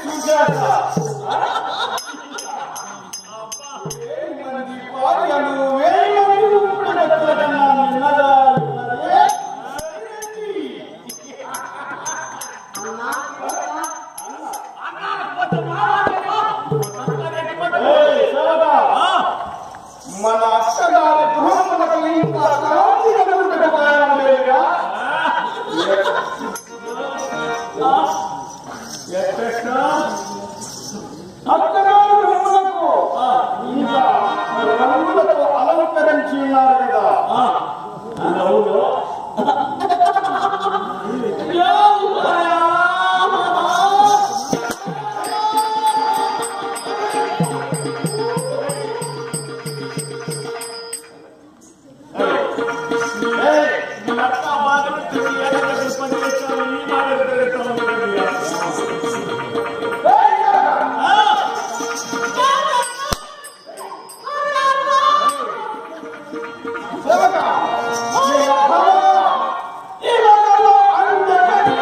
చూశాక వేయి మంది భార్యలు వేయి మంది ఉపనెత్తుల కన్నా నిన్నగా ఉన్నదే ఏయ్, సోదరా, మన అక్కగారి గృహమునకు ఇంకా శాంతిగా ఉండటం కారణం లేదుగా ఎక్కడ అక్కగారి గృహమునకు ఇంకా రంగులతో అలంకరించి ఉన్నారు కదా ఏయ్, ఏయ్, సేవక, ఈ రథములో, ఈ రథములో అందరికీ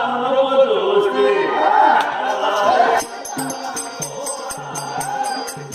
ఆ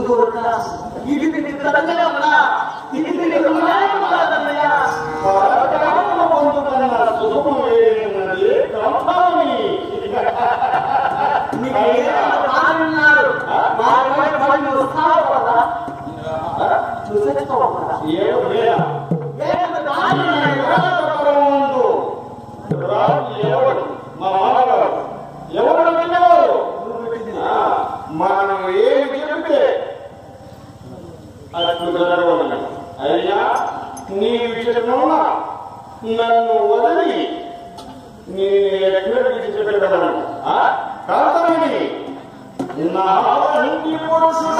కొడుక ఇది నీకు తరంగా ఉన్నా ఇది నీకు న్యాయం కాదన్నయ్య పరకామ పొందుతున్న సుఖము ఏమిటన్నది గ్రంథాన్ని. నీకు ఏదైనా బాగున్నారు వారిపై పడి నువ్వు సావు కదా నువ్వు చచ్చిపోవు కదా ఏమిటయ్యా? ఏదైనా బాగున్నాయి రాజకరముందు రాజు ఎవడు? మా మామగారు. ఎవడు విన్నవారు? ఆ, మనం ఏమి చెబితే అట్లు జరగవలను. అయ్యా నీ విషయమున నన్ను వదిలి నీ ఎక్కడికి విడిచిపెట్టగలను ఆ? కాదనని నా ఇంటి పురుషుడు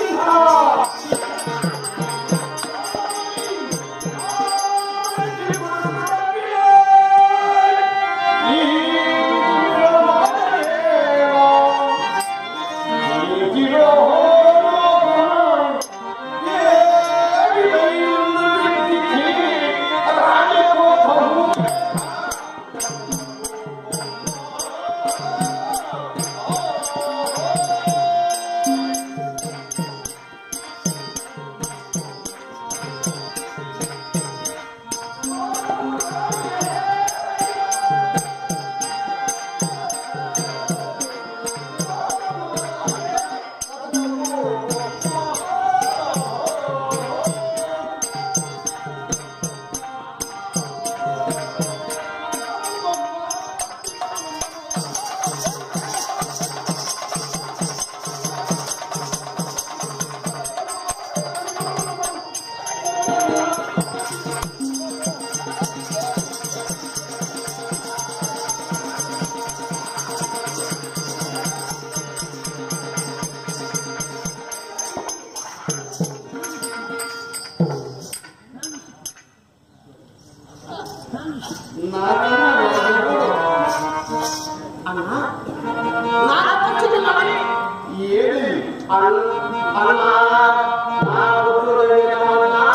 అన్నా నాకు వచ్చింది మరి ఏది అన్నా నా ఉద్యోగమన్నా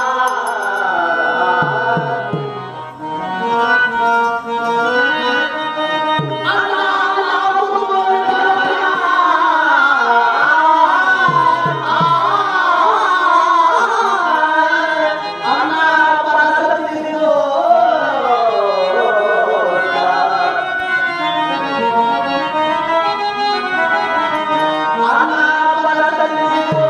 అన్నా నా ఉద్యోగమన్నా అన్నా పరసతిలో అన్నా పరసతిలో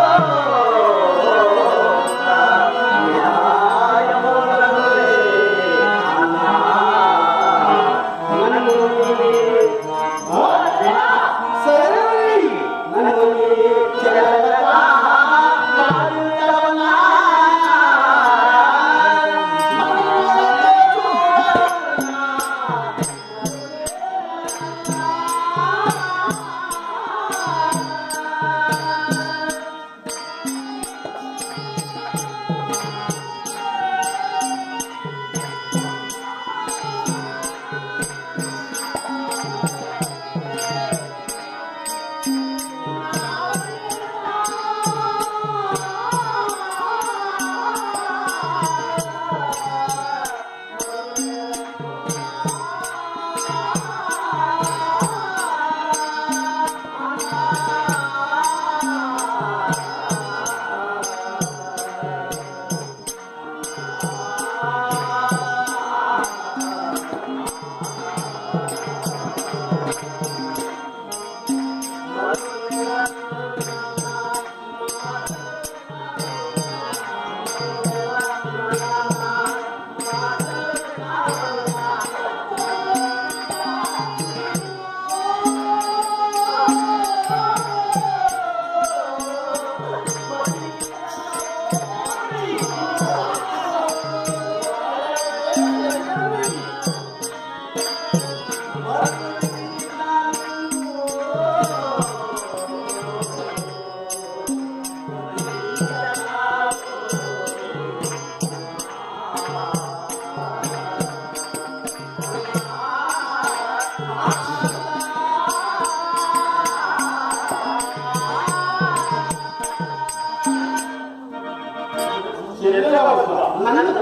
నన్ను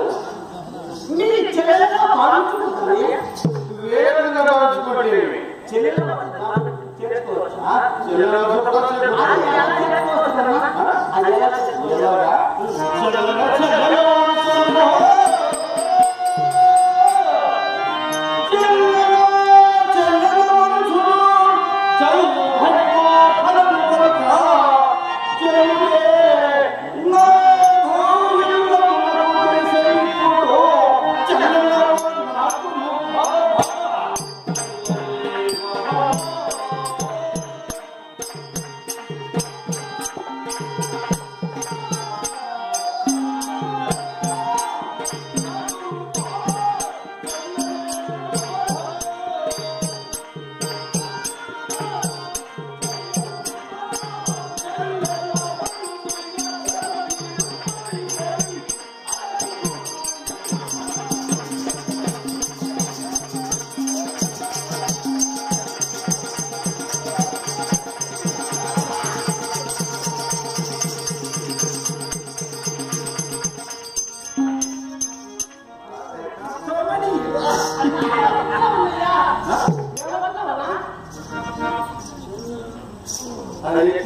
మీ చెల్లెలుగా భావించుకుంటుంది వేరుగా భావించుకోవటమేమి? చెల్లెలుగా చేసుకోవచ్చా చెల్లెలు చెప్పొచ్చు. అది ఎలా చేసుకోవచ్చమ్మా?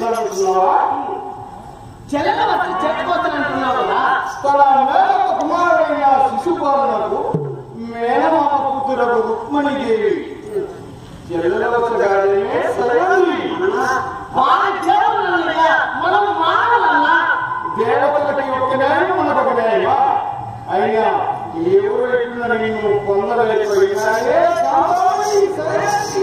ఏంటనుకున్నావా చెల్లెలు వచ్చి చెట్టుకోవచ్చనంటున్నావు కదా తన మేనక కుమారుడైన శిశుపాలనకు మేనమామ కూతురకు రుక్మణిదేవి చెల్లెలవచ్చగానే సరైనది వాళ్ళ దేవుళ్ళ మనం మానవన్నా దేవతలకి ఒక న్యాయం మనకు ఒక న్యాయమా అయినా ఎవరు ఎట్లున్న నిన్ను పొందలేకపోయినాయే కావాలి సరైనది.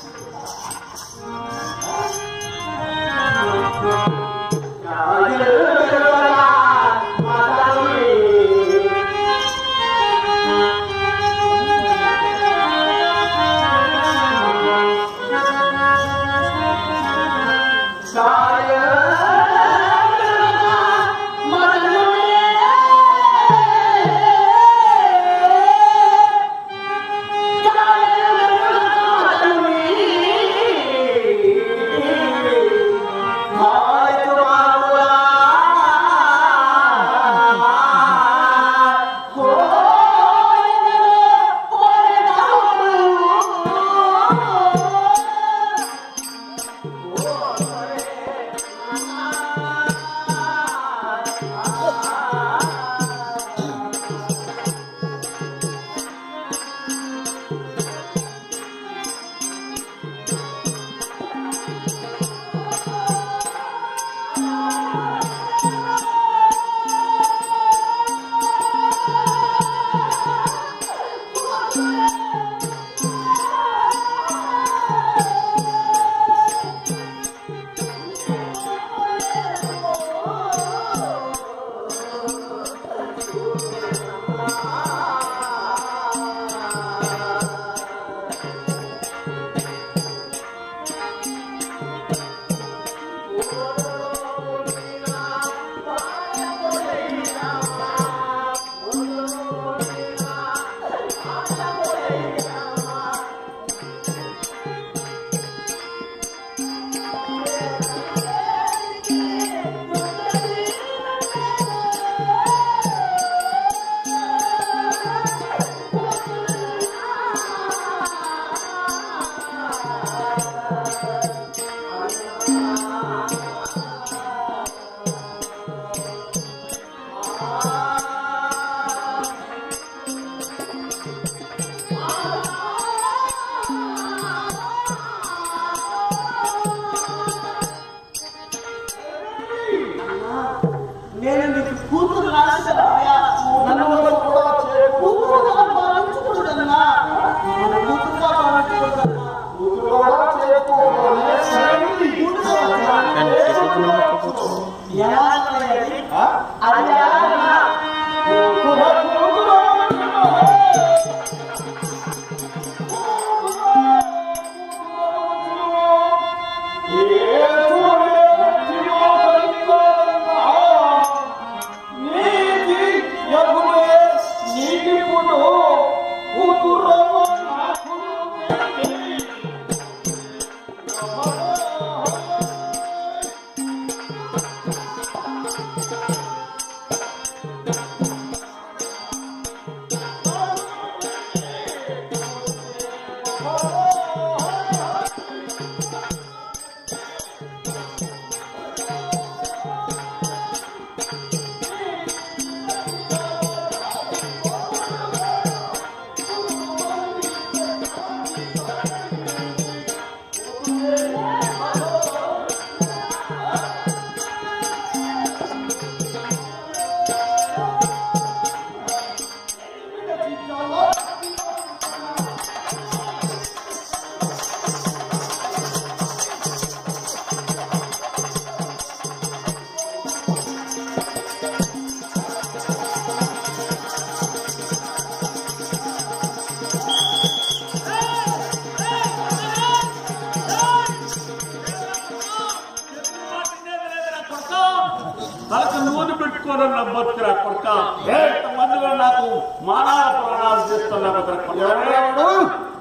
నేను నీకు కూతురు రాశాను నన్ను కూడా చేకూర్చు. కూతురుగా భావించుకుంటున్నా మన కూతురుగా భావించుకుంటున్నా కూతురు కూడా చేకూర్చుకోనే సరైనది. ఎలా అన్నది? ఆ? అది ఎలా? తలకు నూనె పెట్టుకోవడం నా బతుకురా కొడుక మందిలో నాకు మానవ ప్రాణాలు చేస్తున్నా కొడుక ఎవరెవడు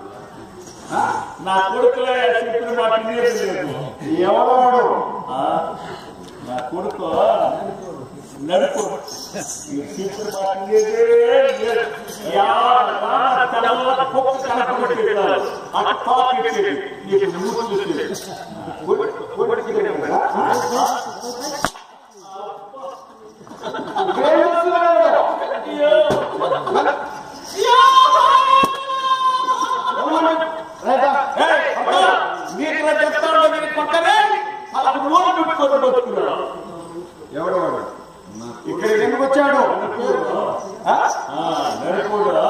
నా కొడుకులే చెప్పిన మాట వినేది లేదు ఎవడవాడు ఆ, నా కొడుకు నడుపు ఈ చెప్పిన మాట వినేదే లేదు. యా, నా తెల్లవారు కుక్క కనపడి పెట్టారు. అటు తాకెట్టేది నీకు నువ్వు చూసేది ఒడి సిగరెట్ కదా? ఏం చేస్తున్నాడు? రైటా? ఏయ్, అబ్బా, నీకు ఇలా చెప్తాను నేను పక్కనే అలా నోరు పెట్టుకొని బతుకున్నాడు ఎవడు వాడు? ఇక్కడికి ఎందుకు వచ్చాడు ఆ? ఆ, నడుపురా.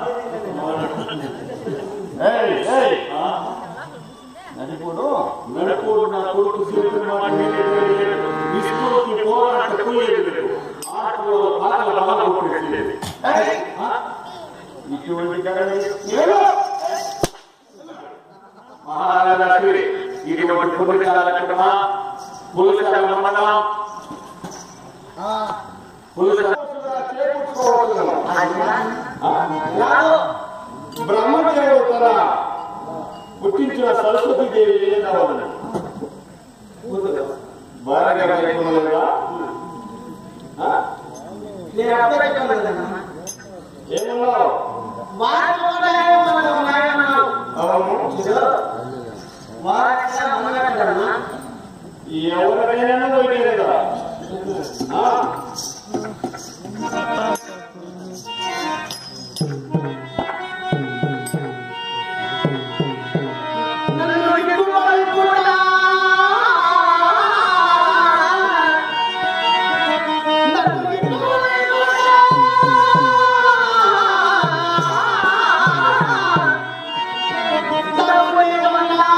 ఏయ్, ఏయ్, ఆ, నడిపోడు నడుపుడు నా కొడుకు చెప్పిన మాట వినేది. ఇస్కూలుకి పోరాట పోయేది లేదు. ఆటలో పలకల బలం కొట్టేది. ఏయ్, ఆ, ఇటువంటి కథలు ఏదో మహారాజు ఇటువంటి కొన్ని కార్యక్రమ పులిసాల మండలం పులిసాల బ్రహ్మదేవుడు తన పుట్టించిన సరస్వతి దేవి ఏం కావాలని భార్య లేకుండా నేను అప్పుడే చెప్పలేదన్నా. ఏమన్నావు వాడు కూడా ఏమన్నాడు, నాయనన్నాడు. అవును ఇదిగో, వాడైనా మనగాడన్నా. ఎవరికైనా పోయితే కదా ఆ? నన్ను ఇట్టుకొని కూడా నన్ను ఇట్టుకొని కూడా తరువేమన్నా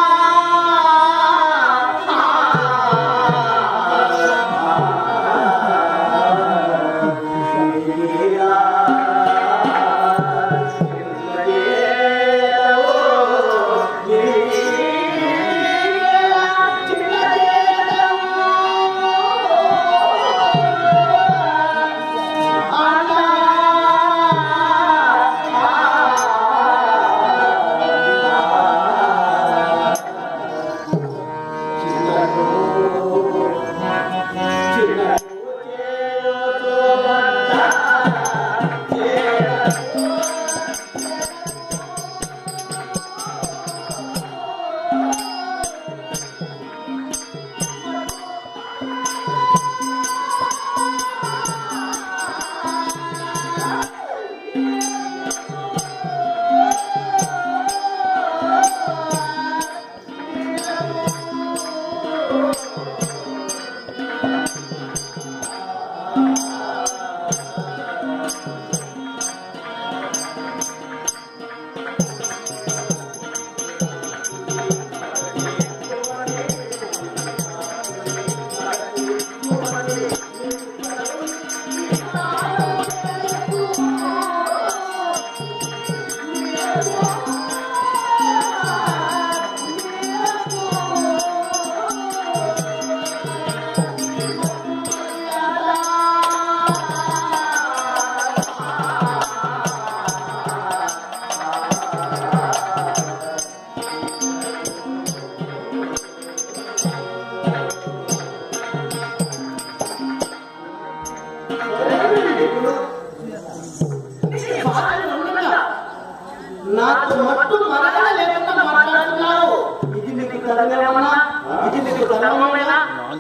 నాకు మట్టు మరణ లేకుండా మాట్లాడుతున్నావు ఇది నీకు ధర్మమేమన్నా ఇది నీకు ధర్మమేనా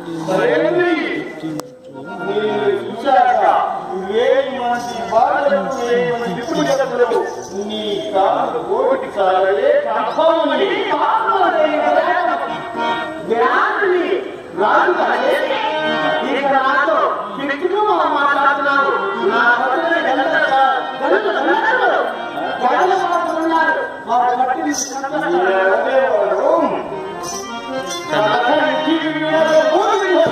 ఏంది? నేను చూశాక నువ్వేమి మంచి బాధలకు ఏమి మంచి దిక్కులు జరగలేవు. నీ కాలు కోటి కాలలే కథముని. వ్యాధుని రాజు కాదే ఇక నాతో కిటికీలో మనం మాట్లాడుతున్నావు నా భర్తని గంటలు గంటలు గంటలు గంటలు మాట్లాడుతున్నారు వారు బట్టి నీకు సంతోషం. ఎవడెవడు? కథనికి మీద ఊరిలో.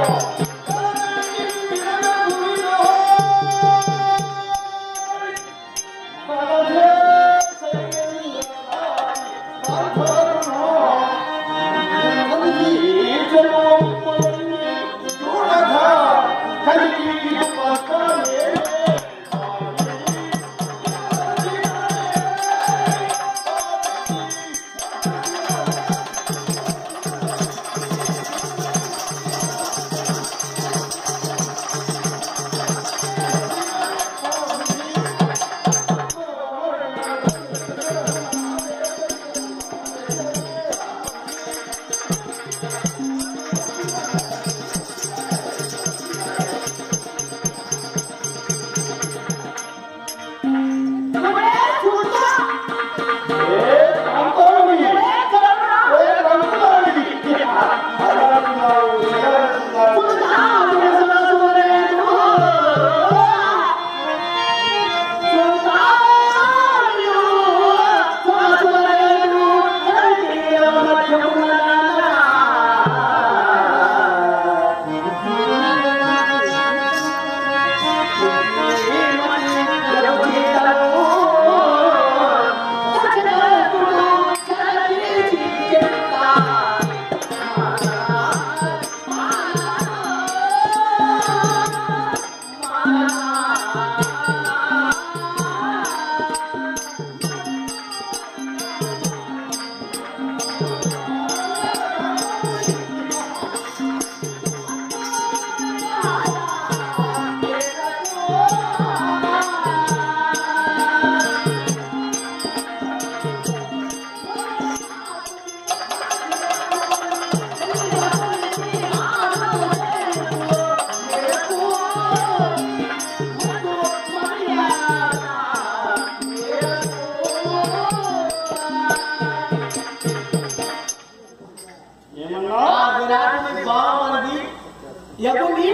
కథలే సైన్యం. కథలను ఈ జనం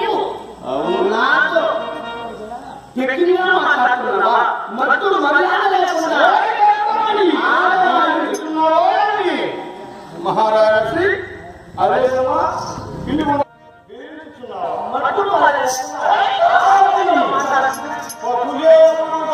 నీవు నాతో గట్టిగా మాట్లాడుతున్నావా మట్టు మర్యాద లేకుండా ఆడవాళ్ళు మహారాజి అదేమా పిల్లి బెదిరిస్తున్నావా మట్టు మర్యాద లేకుండా మాట్లాడుతున్నావా?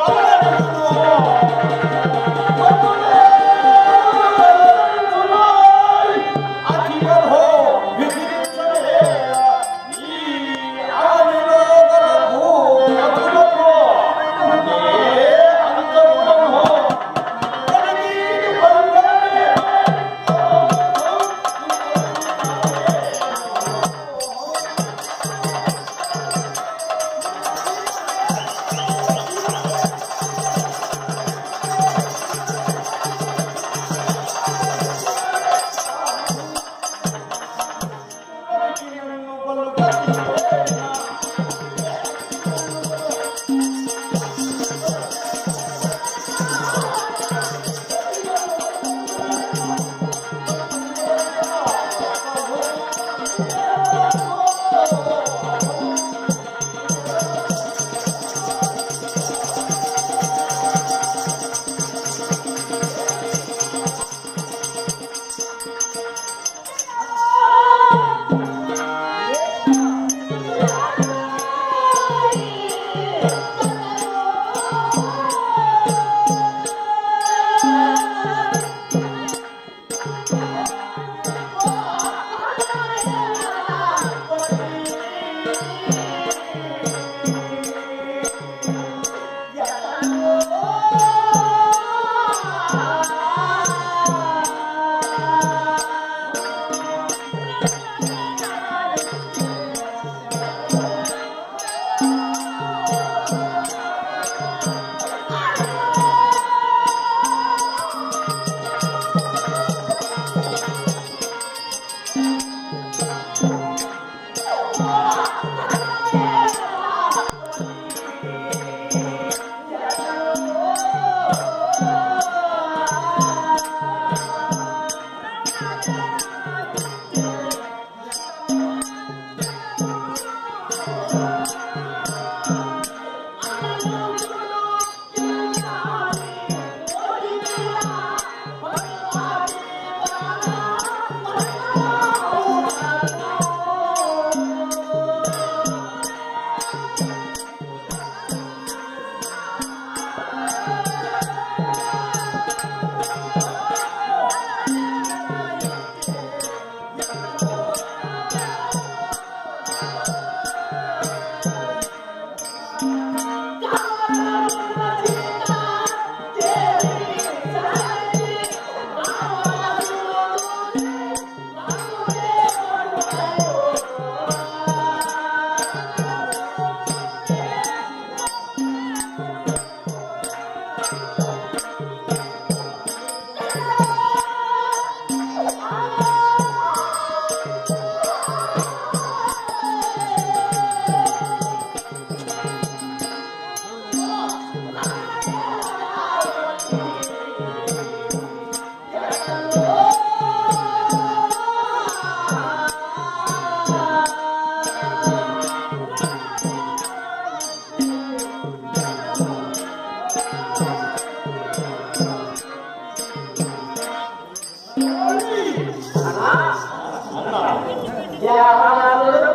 దేవాలయాలు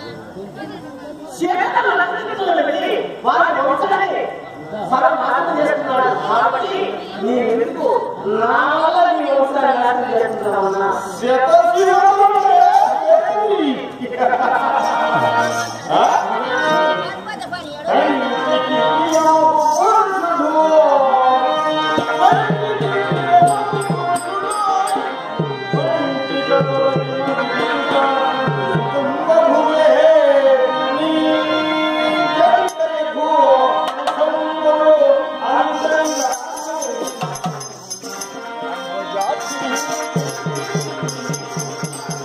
చేతలు లంకితులు పెట్టి వారిని వంచడమే పరమాత్మ చేస్తున్నాడు కాబట్టి నీ ఎందుకు నా వల్ల నీ వంశాన్ని చేస్తున్నావన్నా ఆ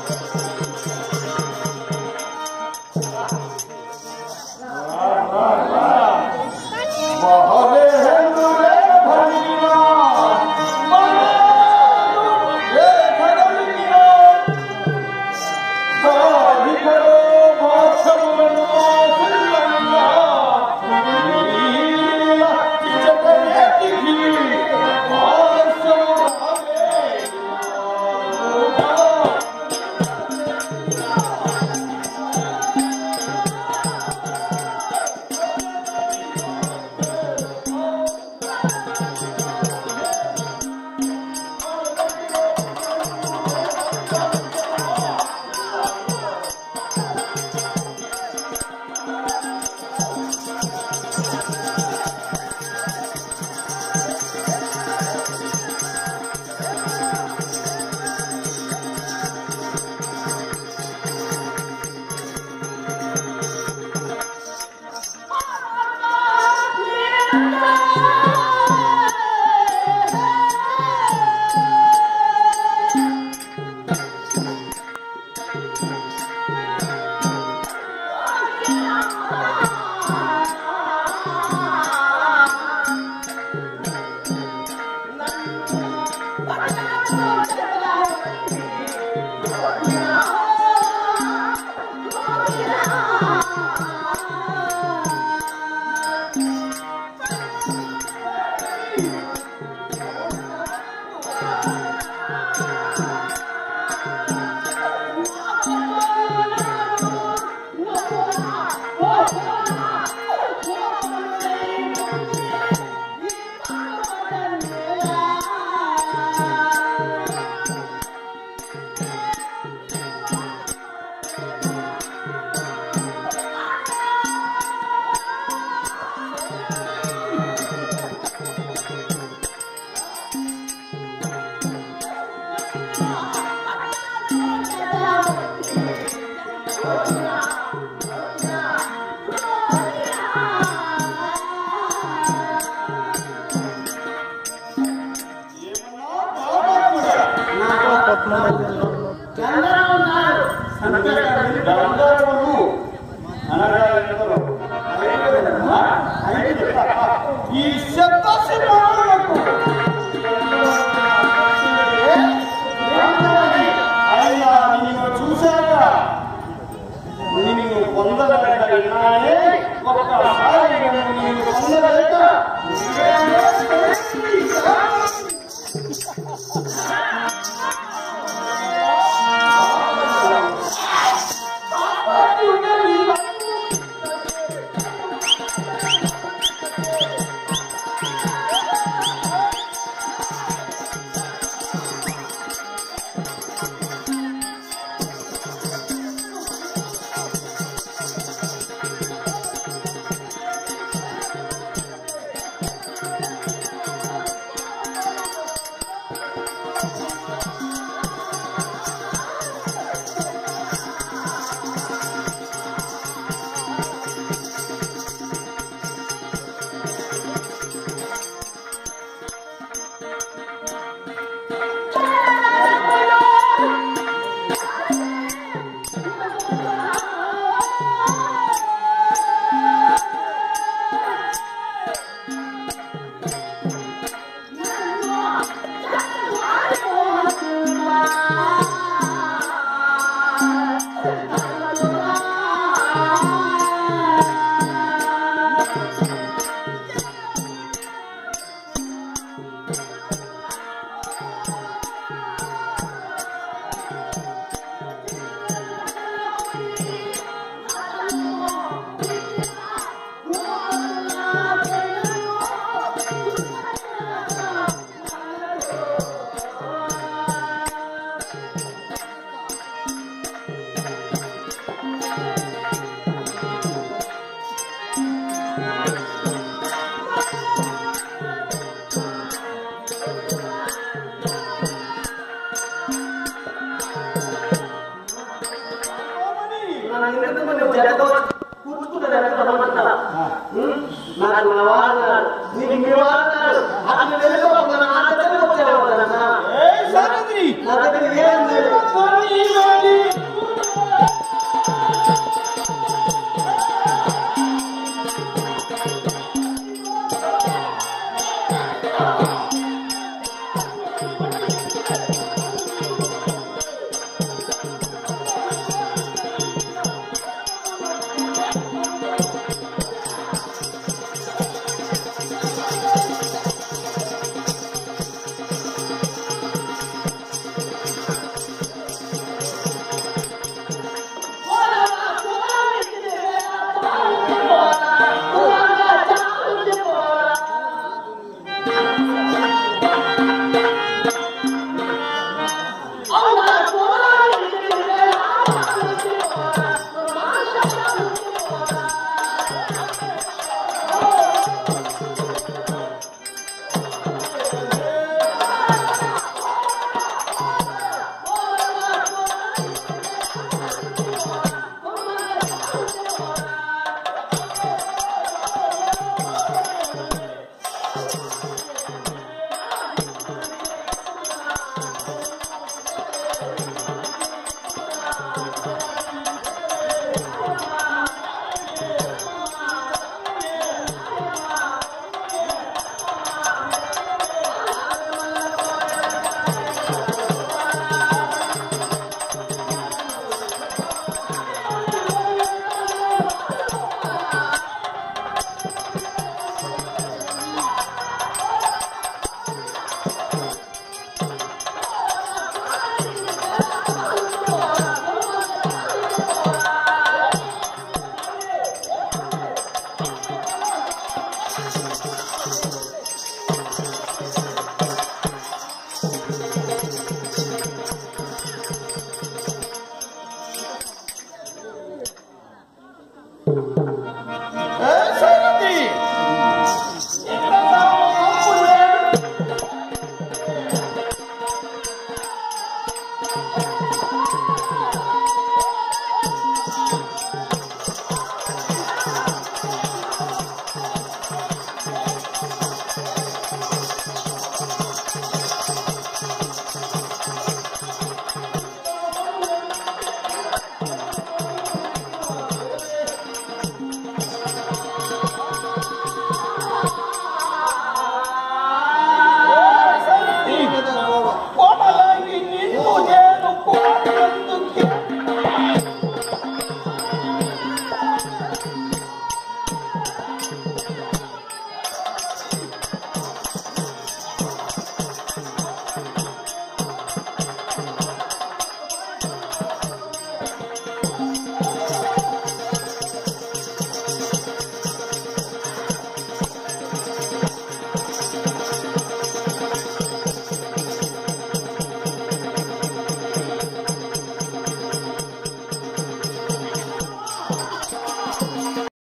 గంధర్వులు అనగా ఎందరో? ఆ? ఈ శబ్ద సింహాలకు అయినా నిన్ను చూశాక నిన్ను పొందలేక విన్నానే ఒక్కసారి నన్ను నిన్ను పొందలేక నాకు